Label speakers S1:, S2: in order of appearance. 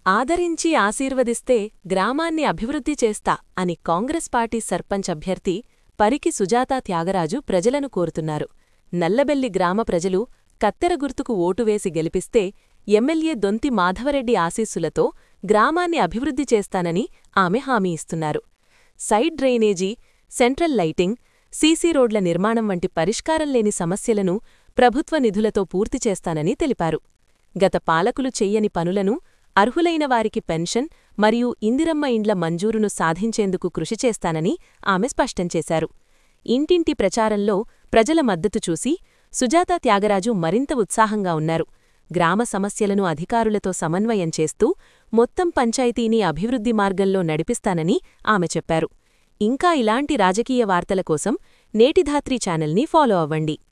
S1: ఆదరించి ఆశీర్వదిస్తే గ్రామాన్ని అభివృద్ధి చేస్తా అని కాంగ్రెస్ పార్టీ సర్పంచ్ అభ్యర్థి పరికి సుజాతా త్యాగరాజు ప్రజలను కోరుతున్నారు నల్లబెల్లి గ్రామ ప్రజలు కత్తెర గుర్తుకు ఓటు వేసి గెలిపిస్తే ఎమ్మెల్యే దొంతి మాధవరెడ్డి ఆశీస్సులతో గ్రామాన్ని అభివృద్ధి చేస్తానని ఆమె హామీ ఇస్తున్నారు side drainage central lighting CC రోడ్ల నిర్మాణం వంటి పరిష్కారం లేని సమస్యలను ప్రభుత్వ నిధులతో పూర్తి చేస్తానని తెలిపారు గత పాలకులు చెయ్యని పనులను అర్హులైన వారికి పెన్షన్ మరియు ఇందిరమ్మ ఇండ్ల మంజూరును సాధించేందుకు కృషి చేస్తానని ఆమె స్పష్టం చేశారు ఇంటింటి ప్రచారంలో ప్రజల మద్దతు చూసి సుజాతా త్యాగరాజు మరింత ఉత్సాహంగా ఉన్నారు గ్రామ సమస్యలను అధికారులతో సమన్వయం చేస్తూ మొత్తం పంచాయతీని అభివృద్ధి మార్గంలో నడిపిస్తానని ఆమె చెప్పారు ఇంకా ఇలాంటి రాజకీయ వార్తల కోసం నేటిధాత్రి ఛానల్ని ఫాలో అవ్వండి